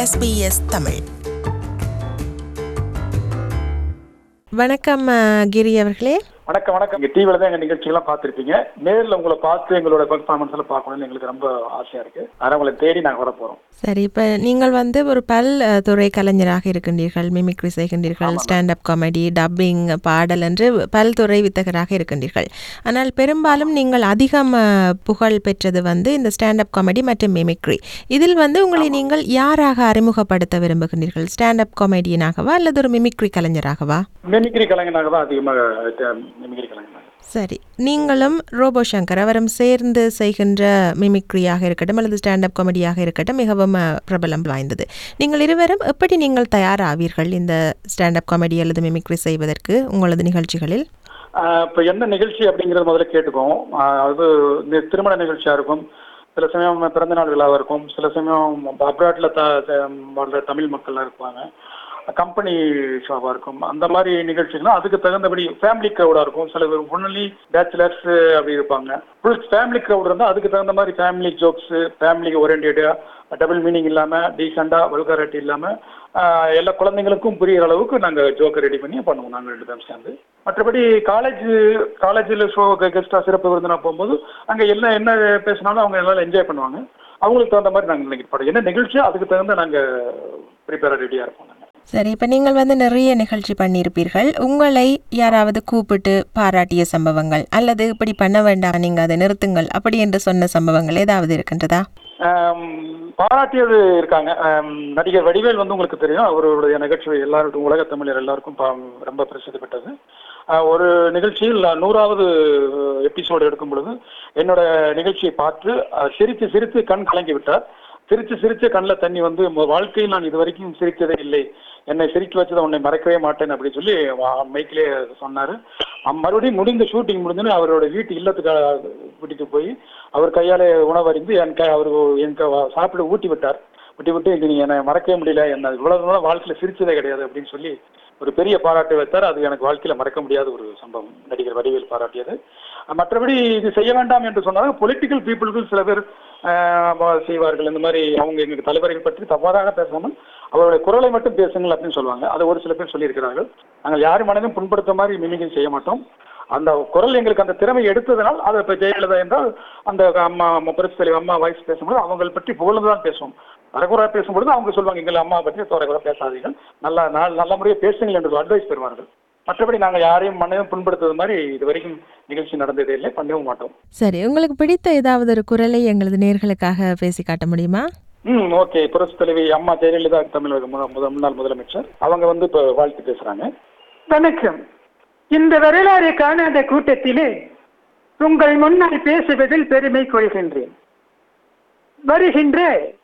SBS Tamil வணக்கம் அஹ், கிரி அவர்களே வணக்கம் வணக்கம் இங்க டிவில தான் எங்க நிகழ்ச்சியெல்லாம் பார்த்திருப்பீங்க நேர்ல உங்களை பார்த்து எங்களோட பெர்ஃபார்மன்ஸ் எல்லாம் பார்க்கணும்னு எங்களுக்கு ரொம்ப ஆசையா இருக்கு அதனால உங்களை தேடி நாங்க வர போறோம் சரி இப்போ நீங்கள் வந்து ஒரு பல் அஹ், துறை கலைஞராக இருக்கின்றீர்கள் மிமிக்ரி செய்கின்றீர்கள் ஸ்டாண்ட் அப் காமெடி டப்பிங் பாடல் என்று பல்துறை வித்தகராக இருக்கின்றீர்கள் ஆனால் பெரும்பாலும் நீங்கள் அதிகம் அஹ், புகழ் பெற்றது வந்து இந்த ஸ்டாண்ட் அப் காமெடி மற்றும் மிமிக்ரி இதில் வந்து உங்களை நீங்கள் யாராக அறிமுகப்படுத்த விரும்புகின்றீர்கள் ஸ்டாண்ட் அப் காமெடியனாகவா அல்லது ஒரு மிமிக்ரி கலைஞராகவா மிமிக்ரி கலைஞனாக தான் அதிகமாக அஹ், மிமிக்ரி கலைஞனாக சரி நீங்களும் ரோபோ சங்கர் அவரும் சேர்ந்து செய்கின்ற மிமிக்ரியாக இருக்கட்டும் அல்லது ஸ்டாண்டப் காமெடியாக இருக்கட்டும் மிகவும் அஹ், பிரபலம் வாய்ந்தது நீங்கள் இருவரும் எப்படி நீங்கள் தயாராவீர்கள் இந்த ஸ்டாண்டப் காமெடி அல்லது மிமிக்ரி செய்வதற்கு உங்களது நிகழ்ச்சிகளில் ஆஹ் இப்ப என்ன நிகழ்ச்சி அப்படிங்கறது முதல்ல கேட்டுக்குவோம் ஆஹ் அது நி- திருமண நிகழ்ச்சியா இருக்கும் சில சமயம் பிறந்த நாள் விழாவா இருக்கும் சில சமயம் அப்ராட்ல த த- வாழ்ற தமிழ் மக்கள்லாம் இருப்பாங்க கம்பெனி ஷோவா இருக்கும் அந்த மாதிரி நிகழ்ச்சிகள்னா அதுக்கு தகுந்தபடி ஃபேமிலி க்ரௌடா இருக்கும் சில பேர் ஒன்லி பேச்சுலர்ஸ் அப்படி இருப்பாங்க ஃபுல் ஃபேமிலி க்ரௌட் இருந்தால் அதுக்கு தகுந்த மாதிரி ஃபேமிலி ஜோக்ஸ் ஃபேமிலி ஓரியன்டா டபுள் மீனிங் இல்லாம டீசெண்டா வல்காரிட்டி இல்லாம ஆஹ் எல்லா குழந்தைங்களுக்கும் புரியுற அளவுக்கு நாங்க ஜோக்கர் ரெடி பண்ணி பண்ணுவோம் நாங்க ரெண்டு பேரும் சேர்ந்து மற்றபடி காலேஜ் காலேஜில் ஷோ கெஸ்டா சிறப்பு விருந்தினா போகும்போது அங்க என்ன என்ன பேசினாலும் அவங்க எல்லாரும் என்ஜாய் பண்ணுவாங்க அவங்களுக்கு தகுந்த மாதிரி நாங்க இன்னைக்கு படம் என்ன நிகழ்ச்சியோ அதுக்கு தகுந்த நாங்க ப்ரிப்பேர் ரெடியா இருப்போம் நாங்க சரி இப்போ நீங்கள் வந்து நிறைய நிகழ்ச்சி பண்ணியிருப்பீர்கள் உங்களை யாராவது கூப்பிட்டு பாராட்டிய சம்பவங்கள் அல்லது இப்படி பண்ண வேண்டாம் நீங்கள் அதை நிறுத்துங்கள் அப்படி என்று சொன்ன சம்பவங்கள் ஏதாவது இருக்கின்றதா ஆம், பாராட்டியது இருக்காங்க ஆம், நடிகர் வடிவேல் வந்து உங்களுக்கு தெரியும் அவருடைய நிகழ்ச்சி எல்லாருக்கும் உலக தமிழர் எல்லாருக்கும் பா- ரொம்ப பிரசித்தி பெற்றது ஆ, ஒரு நிகழ்ச்சியில் நூறாவது எபிசோடு எடுக்கும் பொழுது என்னோட நிகழ்ச்சியை பார்த்து ஆ, சிரித்து சிரித்து கண் கலங்கி விட்டார் சிரிச்சு சிரிச்சு கண்ணில் தண்ணி வந்து உங்க வாழ்க்கையில் நான் இதுவரைக்கும் சிரித்ததே இல்லை என்னை சிரிக்க வச்சதை உன்னை மறக்கவே மாட்டேன் அப்படின்னு சொல்லி வா- மைக்கிலே சொன்னாரு அம் மறுபடியும் முடிந்த ஷூட்டிங் முடிஞ்சோன்னு அவரோட வீட்டு இல்லத்துக்கு அஹ், கூட்டிட்டு போய் அவர் கையாலே உணவறிந்து என் கை அவர் எனக்கு வ- சாப்பிட ஊட்டி விட்டார் ஊட்டி விட்டு இது நீ என்னை மறக்கவே முடியல என்ன இவ்வளவு நாள் வாழ்க்கையில சிரிச்சதே கிடையாது அப்படின்னு சொல்லி ஒரு பெரிய பாராட்டு வைத்தார் அது எனக்கு வாழ்க்கையில மறக்க முடியாத ஒரு சம்பவம் நடிகர் வடிவேல் பாராட்டியது அஹ், மற்றபடி இது செய்ய வேண்டாம் என்று சொன்னாலும் பொலிட்டிக்கல் பீப்புளுக்கு சில பேர் ஆஹ் வ- செய்வார்கள் இந்த மாதிரி அவங்க எங்களுக்கு தலைவர்கள் பற்றி தவறாக பேசாமல் அவருடைய குரலை மட்டும் பேசுங்கள் அப்படின்னு சொல்லுவாங்க அதை ஒரு சில பேர் சொல்லியிருக்கிறார்கள் நாங்கள் யார் மனதையும் புண்படுத்த மாதிரி மிமிகிரி செய்ய மாட்டோம் அந்த குரல் எங்களுக்கு அந்த திறமை எடுத்ததனால் அதை இப்போ ஜெயலலிதா என்றால் அந்த அம்மா அம்மா பெருசு தலைவர் அம்மா வாய்ஸ் பேசும்போது அவங்களை பற்றி புகழ்ந்து தான் பேசுவோம் அரைகுறை பேசும்பொழுது அவங்க சொல்லுவாங்க எங்கள் அம்மா பற்றி குறை பேசாதீர்கள் நல்லா நா- நல்ல முறையாக பேசுங்கள் என்று அட்வைஸ் பெறுவார்கள் மற்றபடி நாங்கள் யாரையும் மனதையும் புண்படுத்துறது மாதிரி இது வரைக்கும் நிகழ்ச்சி நடந்ததே இல்லை பண்ணவும் மாட்டோம் சரி உங்களுக்கு பிடித்த ஏதாவது ஒரு குரலை எங்களது நேர்களுக்காக பேசி காட்ட முடியுமா ம் ஓகே புரட்சி தலைவி அம்மா ஜெயலலிதா தமிழக முத முத- முன்னாள் முதலமைச்சர் அவங்க வந்து இப்போ வாழ்த்து பேசுறாங்க வணக்கம் இந்த வரலாறு காணாத கூட்டத்திலே உங்கள் முன்னால் பேசுவதில் பெருமை கொள்கின்றேன் வருகின்ற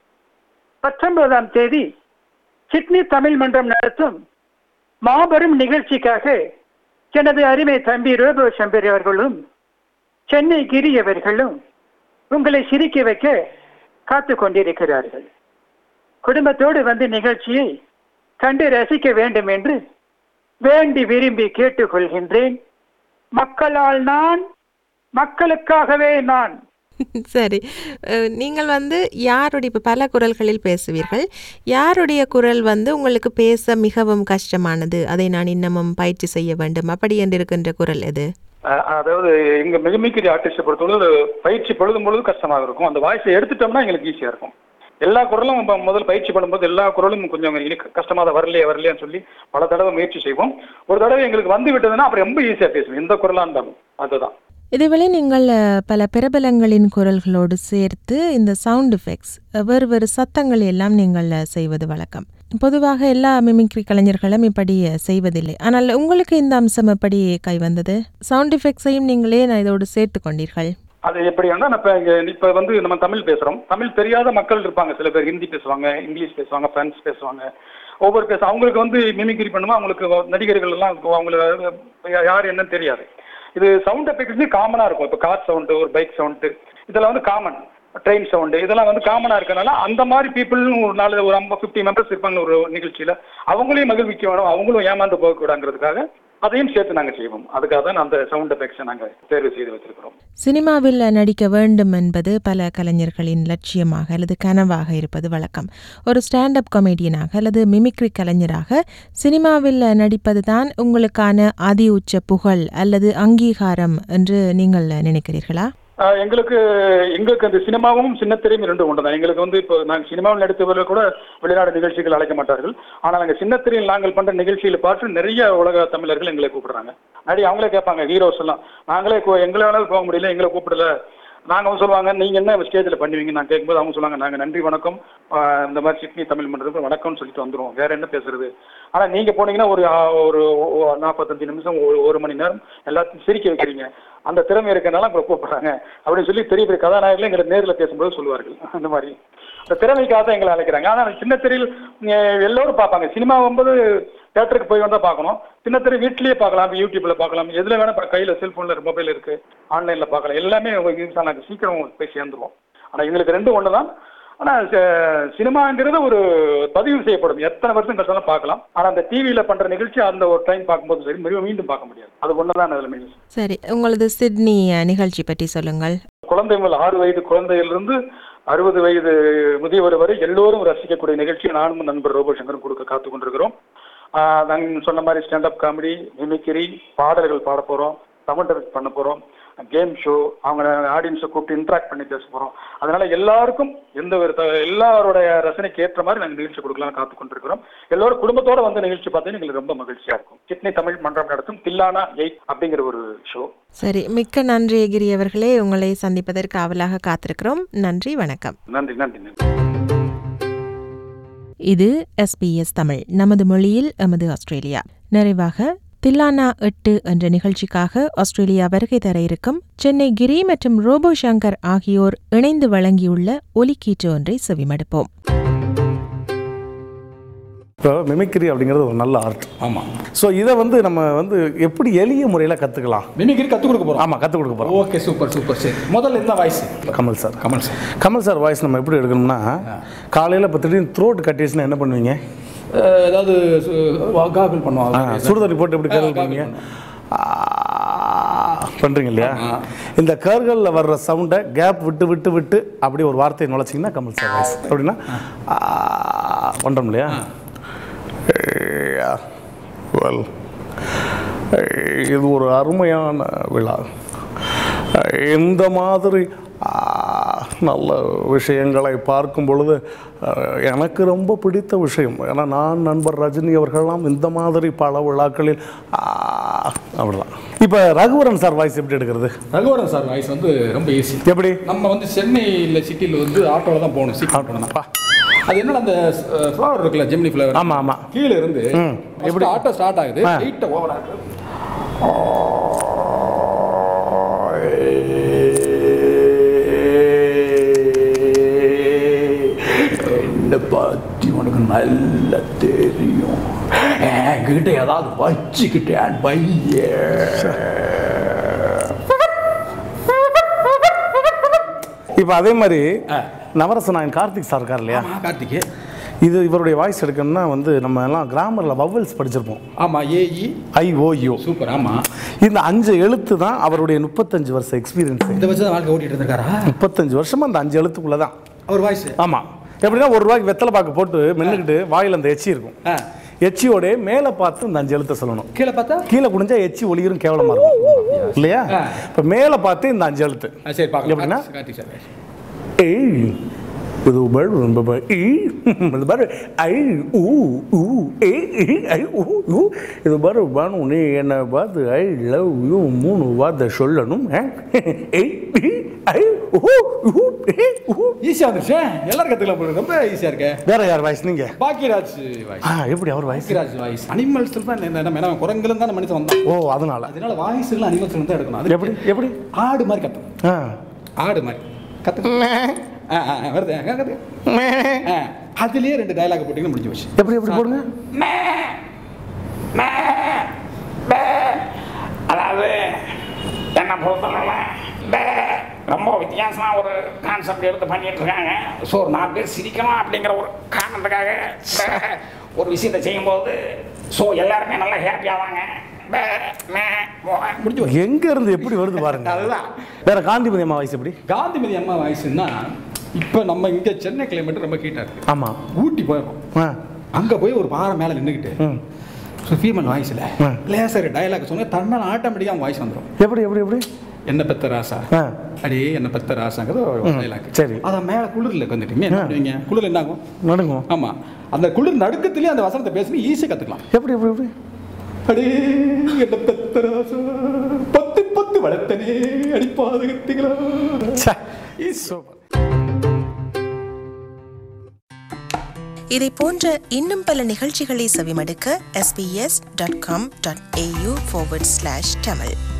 பத்தொன்பதாம் தேதி சிட்னி தமிழ் மன்றம் நடத்தும் மாபெரும் நிகழ்ச்சிக்காக எனது அருமை தம்பி ரோபோ சம்பரி அவர்களும் சென்னை கிரி அவர்களும் உங்களை சிரிக்க வைக்க காத்து கொண்டிருக்கிறார்கள் குடும்பத்தோடு வந்து நிகழ்ச்சியை கண்டு ரசிக்க வேண்டும் என்று வேண்டி விரும்பி கேட்டுக்கொள்கின்றேன் மக்களால் நான் மக்களுக்காகவே நான் சரி அஹ், நீங்கள் வந்து யாருடைய இப்போ பல குரல்களில் பேசுவீர்கள் யாருடைய குரல் வந்து உங்களுக்கு பேச மிகவும் கஷ்டமானது அதை நான் இன்னமும் பயிற்சி செய்ய வேண்டும் அப்படி என்று இருக்கின்ற குரல் எது அஹ் அதாவது எங்க மிகமிக்கிற ஆர்டிஸ்டை பொறுத்தவரை பயிற்சி பொழுதும் பொழுது கஷ்டமாக இருக்கும் அந்த வாய்ஸை எடுத்துட்டோம்னா எங்களுக்கு ஈஸியா இருக்கும் எல்லா குரலும் இப்ப முதல் பயிற்சி பண்ணும்போது எல்லா குரலும் கொஞ்சம் எனக்கு கஷ்டமா தான் வரலையே வரலையான்னு சொல்லி பல தடவை முயற்சி செய்வோம் ஒரு தடவை எங்களுக்கு வந்து விட்டதுன்னா அப்புறம் ரொம்ப ஈஸியா பேசுவோம் எந்த குரலா இருந்தாலும் அதுதான் இதேவேளை நீங்கள் அஹ், பல பிரபலங்களின் குரல்களோடு சேர்த்து இந்த சவுண்ட் எஃபெக்ட்ஸ் வேறு வேறு சத்தங்கள் எல்லாம் நீங்கள் அஹ், செய்வது வழக்கம் பொதுவாக எல்லா மிமிக்ரி கலைஞர்களும் இப்படி அஹ், செய்வதில்லை ஆனால் உங்களுக்கு இந்த அம்சம் எப்படி கை வந்தது சவுண்ட் எஃபெக்ட்ஸையும் நீங்களே நான் இதோடு சேர்த்து கொண்டீர்கள் அது எப்படின்னா இப்ப இங்க இப்ப வந்து நம்ம தமிழ் பேசுறோம் தமிழ் தெரியாத மக்கள் இருப்பாங்க சில பேர் ஹிந்தி பேசுவாங்க இங்கிலீஷ் பேசுவாங்க பிரெஞ்சு பேசுவாங்க ஒவ்வொரு பேச அவங்களுக்கு வந்து மிமிக்ரி பண்ணுவோம் அவங்களுக்கு நடிகர்கள் எல்லாம் அவங்களுக்கு யார் என்னன்னு தெரியாது இது சவுண்ட் எஃபெக்ட்ஸ் காமனா இருக்கும் இப்போ கார் சவுண்டு ஒரு பைக் சவுண்டு இதெல்லாம் வந்து காமன் ட்ரெயின் சவுண்டு இதெல்லாம் வந்து காமனா இருக்கனால அந்த மாதிரி பீப்புள் ஒரு நாலு ஒரு ஐம்பது ஃபிஃப்டி மெம்பர்ஸ் இருப்பாங்க ஒரு நிகழ்ச்சியில அவங்களையும் மகிழ்விக்க வேணும் அவங்களும் ஏமாந்து போகக்கூடாங்கிறதுக்காக அதையும் சேர்த்து நாங்கள் செய்வோம் அதுக்காக தான் அந்த சவுண்ட் எஃபெக்ட்ஸை நாங்கள் தேர்வு செய்து வச்சிருக்கிறோம் சினிமாவில் நடிக்க வேண்டும் என்பது பல கலைஞர்களின் லட்சியமாக அல்லது கனவாக இருப்பது வழக்கம் ஒரு ஸ்டாண்டப் காமெடியனாக அல்லது மிமிக்ரி கலைஞராக சினிமாவில் நடிப்பதுதான் உங்களுக்கான அதி உச்ச புகழ் அல்லது அங்கீகாரம் என்று நீங்கள் நினைக்கிறீர்களா ஆஹ் எங்களுக்கு எங்களுக்கு அந்த சினிமாவும் சின்னத்திரையும் ரெண்டு ஒன்று தான் எங்களுக்கு வந்து இப்போ நாங்கள் சினிமாவில் நடித்தவர்கள் கூட வெளிநாடு நிகழ்ச்சிகள் அழைக்க மாட்டார்கள் ஆனால் நாங்கள் சின்னத்திரையில் நாங்கள் பண்ணுற நிகழ்ச்சியில் பார்த்து நிறைய உலக தமிழர்கள் எங்களை கூப்பிடுறாங்க நடி அவங்களே கேட்பாங்க ஹீரோஸ் எல்லாம் நாங்களே கூ- எங்களால போக முடியல எங்களை கூப்பிடல நாங்கள் வந்து சொல்லுவாங்க நீங்கள் என்ன ஸ்டேஜில் பண்ணுவீங்க நான் கேட்கும்போது அவங்க சொல்லுவாங்க நாங்கள் நன்றி வணக்கம் ஆஹ் இந்த மாதிரி சிட்னி தமிழ் மன்றத்துக்கு வணக்கம்னு சொல்லிட்டு வந்துருவோம் வேற என்ன பேசுறது ஆனால் நீங்கள் போனீங்கன்னா ஒரு ஆஹ், ஒரு ஒ- நாற்பத்தஞ்சு நிமிஷம் ஒரு ஒரு மணி நேரம் எல்லாத்தையும் சிரிக்க வைக்கிறீங்க அந்த திறமை இருக்கனால உங்களை கூப்பிடுறாங்க அப்படின்னு சொல்லி பெரிய பெரிய கதாநாயகர்கள் எங்களை நேரில் பேசும்போது சொல்லுவார்கள் அந்த மாதிரி அந்த திறமைக்காக தான் எங்களை அழைக்கிறாங்க ஆனால் சின்ன திரையில் அஹ், எல்லோரும் பார்ப்பாங்க சினிமா வந்து தேட்டருக்கு போய் வந்தால் பார்க்கணும் சின்ன திரை வீட்லயே பார்க்கலாம் யூடியூப்ல பார்க்கலாம் எதுல வேணா பா- கையில செல்போன்ல மொபைல் இருக்கு ஆன்லைன்ல பார்க்கலாம் எல்லாமே யூஸ் நாங்கள் சீக்கிரம் போய் சேர்ந்துருவோம் ஆனால் எங்களுக்கு ரெண்டும் ஒன்று தான் ஆனால் சினிமாங்கிறது ஒரு பதிவு செய்யப்படும் எத்தனை வருஷம் கழிச்சாலும் பார்க்கலாம் ஆனால் அந்த டிவியில் பண்ற நிகழ்ச்சி அந்த ஒரு டைம் பார்க்கும்போது சரி மீண்டும் மீண்டும் பார்க்க முடியாது அது ஒன்று தான் அதில் மெயின் சரி உங்களது சிட்னி அஹ், நிகழ்ச்சி பற்றி சொல்லுங்கள் குழந்தை முதல் ஆறு வயது குழந்தையிலிருந்து அறுபது வயது முதியவர் வரை எல்லோரும் ரசிக்கக்கூடிய நிகழ்ச்சியை நானும் நண்பர் ரோபோ சங்கரும் கொடுக்க காத்து கொண்டிருக்கிறோம் ஆஹ் நாங்க சொன்ன மாதிரி ஸ்டாண்டப் காமெடி மிமிக்ரி பாடல்கள் பாட போறோம் தமிழ் டெபிட் பண்ண போறோம் கேம் ஷோ அவங்க ஆடியன்ஸை கூப்பிட்டு இன்ட்ராக்ட் பண்ணி பேச போறோம் அதனால எல்லாருக்கும் எந்த ஒரு த- எல்லாரோடைய ரசனைக்கு ஏற்ற மாதிரி நாங்கள் நிகழ்ச்சி கொடுக்கலாம் காத்து கொண்டிருக்கிறோம் எல்லோரும் குடும்பத்தோட வந்து நிகழ்ச்சி பார்த்தீங்கன்னா எங்களுக்கு ரொம்ப மகிழ்ச்சியா இருக்கும் கிட்னி தமிழ் மன்றம் நடத்தும் தில்லானா எயிட் அப்படிங்கிற ஒரு ஷோ சரி மிக்க நன்றி எகிரி அவர்களே உங்களை சந்திப்பதற்கு ஆவலாக காத்திருக்கிறோம் நன்றி வணக்கம் நன்றி நன்றி நன்றி இது எஸ்பிஎஸ் தமிழ் நமது மொழியில் எமது ஆஸ்திரேலியா நிறைவாக தில்லானா எட்டு என்ற நிகழ்ச்சிக்காக ஆஸ்திரேலியா வருகை தர இருக்கும் சென்னை கிரி மற்றும் ரோபோ சங்கர் ஆகியோர் இணைந்து வழங்கியுள்ள ஒலிக்கீற்று ஒன்றை செவிமடுப்போம் இப்போ மிமிக்ரி அப்படிங்கிறது ஒரு நல்ல ஆர்ட் ஆமாம் ஸோ இதை வந்து நம்ம வந்து எப்படி எளிய முறையில் கற்றுக்கலாம் மிமிக்ரி கற்றுக் கொடுக்க போகிறோம் ஆமாம் கற்றுக் கொடுக்க போகிறோம் ஓகே சூப்பர் சூப்பர் சரி முதல்ல என்ன voice Kamal sir Kamal sir Kamal sir voice நம்ம எப்படி எடுக்கணும்னா காலையில் இப்போ திடீர்னு த்ரோட் கட்டிடுச்சுன்னா என்ன பண்ணுவீங்க அஹ், ஏதாவது காபிள் ஆ, பண்ணுவாங்க சுடுதண்ணி போட்டு எப்படி ஆ, கேர்ள் gargle பண்ணுவீங்க பண்ணுறீங்க இல்லையா இந்த கேர்களில் வர்ற சவுண்டை கேப் விட்டு விட்டு விட்டு அப்படி ஒரு வார்த்தையை நுழைச்சிங்கன்னா கமல் சார் வாய்ஸ் அப்படின்னா பண்ணுறோம் இல்லையா வெல் இது ஒரு அருமையான விழா இந்த மாதிரி ஆ, நல்ல விஷயங்களை பார்க்கும் பொழுது அஹ், எனக்கு ரொம்ப பிடித்த விஷயம் ஏன்னா நான் நண்பர் ரஜினி அவர்கள்லாம் இந்த மாதிரி பல விழாக்களில் ஆ, அப்படிதான் இப்போ ரகுவரன் சார் வாய்ஸ் எப்படி எடுக்கிறது ரகுவரன் சார் வாய்ஸ் வந்து ரொம்ப ஈஸி எப்படி நம்ம வந்து சென்னையில் சிட்டியில் வந்து ஆட்டோவில் தான் போகணும் சீட் போகணும் அது என்னடா அந்த ஃப்ளவர் இருக்குல்ல ஜெமினி ஃப்ளவர் ஆமாம் ஆமாம் கீழே இருந்து ம். எப்படி ஆட்டோ ஸ்டார்ட் ஆகுது ஆ. லைட்டாக ஓவர் ஆகுது என்ன பத்தி உனக்கு நல்லா தெரியும் என்கிட்ட ஏதாவது வச்சுக்கிட்டேன் பைய இப்போ அதே மாதிரி நவரச நாயன் கார்த்திக் சார் இருக்கார் இல்லையா கார்த்திகே இது இவருடைய வாய்ஸ் எடுக்கணும்னா வந்து நம்ம எல்லாம் கிராமரில் வவல்ஸ் படிச்சிருப்போம் ஆமா ஏஇ ஐஓயோ சூப்பர் ஆமா இந்த அஞ்சு எழுத்து தான் அவருடைய முப்பத்தஞ்சு வருஷ எக்ஸ்பீரியன்ஸ் இதை வச்சு தான் வாழ்க்கை ஓட்டிட்டு இருக்காரா முப்பத்தஞ்சு வருஷமா அந்த அஞ்சு எழுத்துக்குள்ள தான் அவர் வாய்ஸ் ஆமாம் எப்படின்னா ஒரு ரூபாய்க்கு வெத்தலை பாக்கு போட்டு மென்னுக்கிட்டு வாயில் அந்த எச்சி இருக்கும் ஆ எச்சியோட மேலே பார்த்து இந்த அஞ்சு எழுத்தை சொல்லணும் கீழே பார்த்தா கீழே குடிஞ்சா எச்சி ஒளிரும் கேவலமா இருக்கும் இல்லையா ஆ. இப்போ மேலே பார்த்து இந்த அஞ்சு எழுத்து ஆ, சரி பார்க்கலாம் எப்படின்னா? Karthik sir voice. ஏய் இது பேர் ரொம்ப பே- ஈ இது பாரு ஐ ஊ ஊ ஏ ஏ, ஐ ஊ ஊ இது பாரு பானு நீ என்னை பார்த்து ஐ லவ் யூ மூணு வார்த்தை சொல்லணும் ஆ? ஏய் ஈ, ஐ ஊ ஊ ஏ ஊ ஈஸியா வந்துருச்சு எல்லாரும் கத்துக்கலாம் போல ரொம்ப ஈஸியா இருக்கே வேற யார் வாய்ஸ் நீங்க பாக்கியராஜ் வாய்ஸ் ஆ எப்படி அவர் வாய்ஸ் பாக்கியராஜ் வாய்ஸ் அனிமல்ஸ் தான் என்ன நம்ம என்ன குரங்குல தான் மனுஷன் வந்தான் ஓ அதனால அதனால வாய்ஸ் எல்லாம் அனிமல்ஸ் தான் எடுக்கணும் அது எப்படி எப்படி ஆடு மாதிரி கத்தணும் ஆ ஆடு மாதிரி கத்தணும் ஆ ஆ, ஆ, வருது ஆ, கத்து. ஆ, அதுலயே ரெண்டு டயலாக் போட்டீங்கன்னா முடிஞ்சு போச்சு எப்படி எப்படி போடுங்க அதாவது என்ன பொறுத்தளவில் இந்த ரொம்ப வித்தியாசமாக ஒரு கான்செப்ட் எடுத்து பண்ணிட்டு இருக்காங்க ஸோ ஒரு நாலு பேர் சிரிக்கணும் அப்படிங்கிற ஒரு காரணத்துக்காக இந்த ஒரு விஷயத்தை செய்யும்போது ஸோ எல்லாருமே நல்லா ஹாப்பி ஆவாங்க பே, மே, மோ. முடிஞ்சு போச்சு. எங்க இருந்து எப்படி வருது பாருங்க அதுதான் வேற காந்திமதி அம்மா வயசு எப்படி காந்திமதி அம்மா வயசுன்னா இப்போ நம்ம இங்கே சென்னை கிளைமேட் ரொம்ப ஹீட்டாக இருக்கு ஆமா ஊட்டி போயிருக்கோம் ஆ அங்கே போய் ஒரு பாறை மேலே நின்றுக்கிட்டு ம். ஃபீமேல் வாய்ஸில் ஆ. லேசர் டயலாக் சொன்னா தன்னால் ஆட்டோமேட்டிக்காக அவங்க வாய்ஸ் வந்துடும் எப்படி எப்படி எப்படி என்ன பெத்த ராசா ஆ அடே என்ன பெத்த ராசாங்கிறது ஒரு ம், டயலாக் சரி. அதை மேலே குளிரில் வந்துட்டீங்க என்ன ஆ. பண்ணுவீங்க குளிர் என்ன ஆகும் நடுங்கும் ஆமாம் அந்த குளிர் நடுக்கத்திலேயே அந்த வசனத்தை பேசி ஈஸியாக கற்றுக்கலாம் எப்படி எப்படி எப்படி அடே என்ன பெத்த ராசா பத்து பத்து வளர்த்தனே அடிப்பாதகத்திகளா ச்சே, சூப்பர் இதை போன்ற இன்னும் பல நிகழ்ச்சிகளை செவிமடுக்க sbs.com.au forward slash tamil